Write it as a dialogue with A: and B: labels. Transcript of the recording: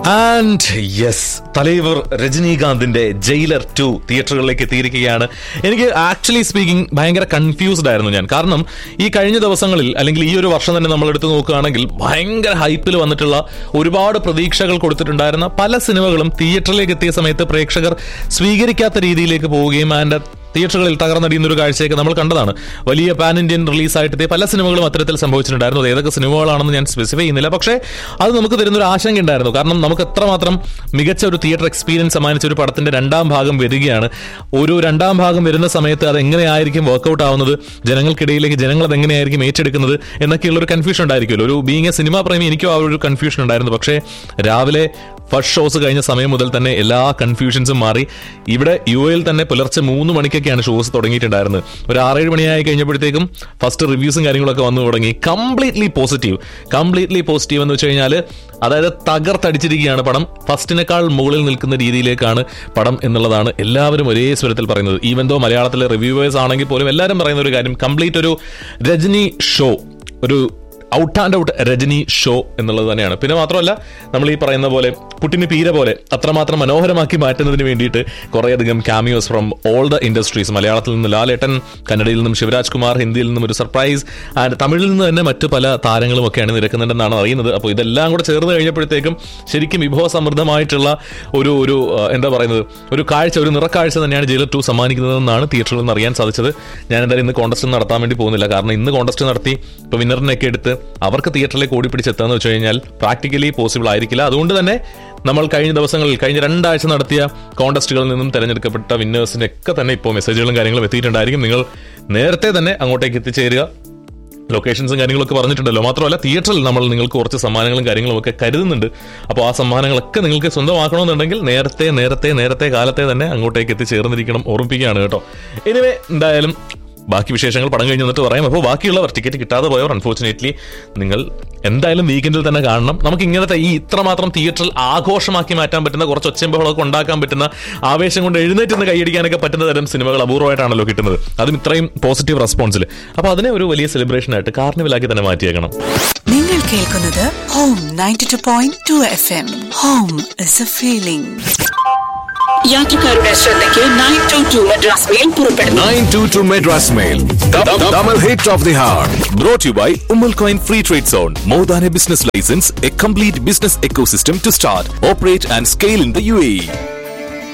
A: And yes തലൈവർ രജനീകാന്തിന്റെ Jailer two തിയേറ്ററുകളിലേക്ക് എത്തിയിരിക്കുകയാണ് എനിക്ക് ആക്ച്വലി സ്പീക്കിംഗ് ഭയങ്കര കൺഫ്യൂസ്ഡ് ആയിരുന്നു ഞാൻ കാരണം ഈ കഴിഞ്ഞ ദിവസങ്ങളിൽ അല്ലെങ്കിൽ ഈ ഒരു വർഷം തന്നെ നമ്മൾ എടുത്തു നോക്കുകയാണെങ്കിൽ ഭയങ്കര ഹൈപ്പിൽ വന്നിട്ടുള്ള ഒരുപാട് പ്രതീക്ഷകൾ കൊടുത്തിട്ടുണ്ടായിരുന്ന പല സിനിമകളും തിയേറ്ററിലേക്ക് എത്തിയ സമയത്ത് പ്രേക്ഷകർ സ്വീകരിക്കാത്ത രീതിയിലേക്ക് പോവുകയും ആൻഡ് തിയേറ്ററുകളിൽ തകർന്നടിയുന്ന ഒരു കാഴ്ചയൊക്കെ നമ്മൾ കണ്ടതാണ് വലിയ പാൻ ഇന്ത്യൻ റിലീസായിട്ട് എത്തിയ പല സിനിമകളും അത്തരത്തിൽ സംഭവിച്ചിട്ടുണ്ടായിരുന്നു അത് ഏതൊക്കെ സിനിമകളാണെന്ന് ഞാൻ സ്പെസിഫൈ ചെയ്യുന്നില്ല പക്ഷേ അത് നമുക്ക് തരുന്ന ഒരു ആശങ്ക ഉണ്ടായിരുന്നു കാരണം നമുക്ക് എത്രമാത്രം മികച്ച ഒരു തിയേറ്റർ എക്സ്പീരിയൻസ് സമ്മാനിച്ച ഒരു പടത്തിന്റെ രണ്ടാം ഭാഗം വരികയാണ് ഒരു രണ്ടാം ഭാഗം വരുന്ന സമയത്ത് അത് എങ്ങനെയായിരിക്കും വർക്കൗട്ട് ആവുന്നത് ജനങ്ങൾക്കിടയിലേക്ക് ജനങ്ങൾ അത് എങ്ങനെയായിരിക്കും ഏറ്റെടുക്കുന്നത് എന്നൊക്കെയുള്ള ഒരു കൺഫ്യൂഷൻ ഉണ്ടായിരിക്കുമല്ലോ ഒരു ബീങ് എ സിനിമാ പ്രേമി എനിക്കും ആ ഒരു കൺഫ്യൂഷൻ ഉണ്ടായിരുന്നു പക്ഷേ രാവിലെ ഫസ്റ്റ് ഷോസ് കഴിഞ്ഞ സമയം മുതൽ തന്നെ എല്ലാ കൺഫ്യൂഷൻസും മാറി ഇവിടെ യു എയിൽ തന്നെ പുലർച്ചെ മൂന്ന് മണിക്കൊക്കെയാണ് ഷോസ് തുടങ്ങിയിട്ടുണ്ടായിരുന്നത് ഒരു ആറേഴ് മണിയായി കഴിഞ്ഞപ്പോഴത്തേക്കും ഫസ്റ്റ് റിവ്യൂസും കാര്യങ്ങളൊക്കെ വന്നു തുടങ്ങി കംപ്ലീറ്റ്ലി പോസിറ്റീവ് കംപ്ലീറ്റ്ലി പോസിറ്റീവ് എന്ന് വെച്ച് കഴിഞ്ഞാൽ അതായത് തകർത്തടിച്ചിരിക്കുകയാണ് പടം ഫസ്റ്റിനേക്കാൾ മുകളിൽ നിൽക്കുന്ന രീതിയിലേക്കാണ് പടം എന്നുള്ളതാണ് എല്ലാവരും ഒരേ സ്വരത്തിൽ പറയുന്നത് ഈവൻ ദോ മലയാളത്തിലെ റിവ്യൂവേഴ്സ് ആണെങ്കിൽ പോലും എല്ലാവരും പറയുന്ന ഒരു കാര്യം കംപ്ലീറ്റ് ഒരു രജനി ഷോ ഒരു out and out Rajini show എന്നുള്ളത് തന്നെയാണ് പിന്നെ മാത്രമല്ല നമ്മൾ ഈ പറയുന്ന പോലെ പുട്ടിന് പീര പോലെ അത്രമാത്രം മനോഹരമാക്കി മാറ്റുന്നതിന് വേണ്ടിയിട്ട് കുറേയധികം cameos from all the industries മലയാളത്തിൽ നിന്ന് ലാലേട്ടൻ കന്നഡയിൽ നിന്നും ശിവരാജ് കുമാർ ഹിന്ദിയിൽ നിന്നും ഒരു സർപ്രൈസ് ആൻഡ് തമിഴിൽ നിന്ന് തന്നെ മറ്റു പല താരങ്ങളും ഒക്കെയാണ് നിരക്കുന്നുണ്ടെന്നാണ് അറിയുന്നത് അപ്പോൾ ഇതെല്ലാം കൂടെ ചേർന്ന് കഴിഞ്ഞപ്പോഴത്തേക്കും ശരിക്കും വിഭവ സമൃദ്ധമായിട്ടുള്ള ഒരു ഒരു ആ, എന്താ പറയുന്നത് ഒരു കാഴ്ച ഒരു നിറക്കാഴ്ച തന്നെയാണ് ജയിലർ ടു സമ്മാനിക്കുന്നതെന്നാണ് തിയേറ്ററിൽ നിന്ന് അറിയാൻ സാധിച്ചത് ഞാൻ എന്തായാലും ഇന്ന് കോൺടെസ്റ്റ് നടത്താൻ വേണ്ടി പോകുന്നില്ല കാരണം ഇന്ന് കോൺടെസ്റ്റ് നടത്തി ഇപ്പോൾ വിന്നറിനെയൊക്കെ എടുത്ത് അവർക്ക് തിയേറ്ററിലേക്ക് ഓടിപ്പിടിച്ചെത്താന്ന് വെച്ച് കഴിഞ്ഞാൽ പ്രാക്ടിക്കലി പോസിബിൾ ആയിരിക്കില്ല അതുകൊണ്ട് തന്നെ നമ്മൾ കഴിഞ്ഞ ദിവസങ്ങളിൽ കഴിഞ്ഞ രണ്ടാഴ്ച നടത്തിയ കോൺടെസ്റ്റുകളിൽ നിന്നും തിരഞ്ഞെടുക്കപ്പെട്ട വിന്നേഴ്സിന്റെ ഒക്കെ തന്നെ ഇപ്പോൾ മെസ്സേജുകളും കാര്യങ്ങളും എത്തിയിട്ടുണ്ടായിരിക്കും നിങ്ങൾ നേരത്തെ തന്നെ അങ്ങോട്ടേക്ക് എത്തിച്ചേരുക ലൊക്കേഷൻസും കാര്യങ്ങളൊക്കെ പറഞ്ഞിട്ടുണ്ടല്ലോ മാത്രമല്ല തിയേറ്ററിൽ നമ്മൾ നിങ്ങൾക്ക് കുറച്ച് സമ്മാനങ്ങളും കാര്യങ്ങളും ഒക്കെ കരുതുന്നുണ്ട് അപ്പോൾ ആ സമ്മാനങ്ങളൊക്കെ നിങ്ങൾക്ക് സ്വന്തമാക്കണമെന്നുണ്ടെങ്കിൽ നേരത്തെ നേരത്തെ നേരത്തെ കാലത്തെ തന്നെ അങ്ങോട്ടേക്ക് എത്തിച്ചേർന്നിരിക്കണം ഓർമ്മിപ്പിക്കുകയാണ് കേട്ടോ എനിവേ എന്തായാലും ബാക്കി വിശേഷങ്ങൾ പടം കഴിഞ്ഞ് വന്നിട്ട് പറയാം അപ്പോൾ ബാക്കിയുള്ളവർ ടിക്കറ്റ് കിട്ടാതെ പോയവർ അൺഫോർച്ചുനേറ്റ്ലി നിങ്ങൾ എന്തായാലും വീക്കെൻഡിൽ തന്നെ കാണണം നമുക്ക് ഇങ്ങനത്തെ ഈ ഇത്രമാത്രം തിയേറ്ററിൽ ആഘോഷമാക്കി മാറ്റാൻ പറ്റുന്ന കുറച്ച് ഒച്ചമ്പകളൊക്കെ ഉണ്ടാക്കാൻ പറ്റുന്ന ആവേശം കൊണ്ട് എഴുന്നേറ്റ് നിന്ന് കൈയടിക്കാനൊക്കെ പറ്റുന്ന തരം സിനിമകൾ അപൂർവമായിട്ടാണല്ലോ കിട്ടുന്നത് അതും ഇത്രയും പോസിറ്റീവ് റെസ്പോൺസിൽ അപ്പോൾ അതിനെ ഒരു വലിയ സെലിബ്രേഷൻ ആയിട്ട് കാർണിവലാക്കി തന്നെ മാറ്റിയേക്കണം
B: നിങ്ങൾ കേൾക്കുന്നത് home ninety two point two F M home is a feeling യാത്രക്കാരുടെ ശ്രദ്ധയ്ക്ക് nine two two Madras mail പുറപ്പെടുന്നു
C: 922 Madras Mail. Double hit of the heart. Brought to you by Umal Coin Free Trade Zone. More than a business license, a complete business ecosystem to start, operate, and scale in the UAE.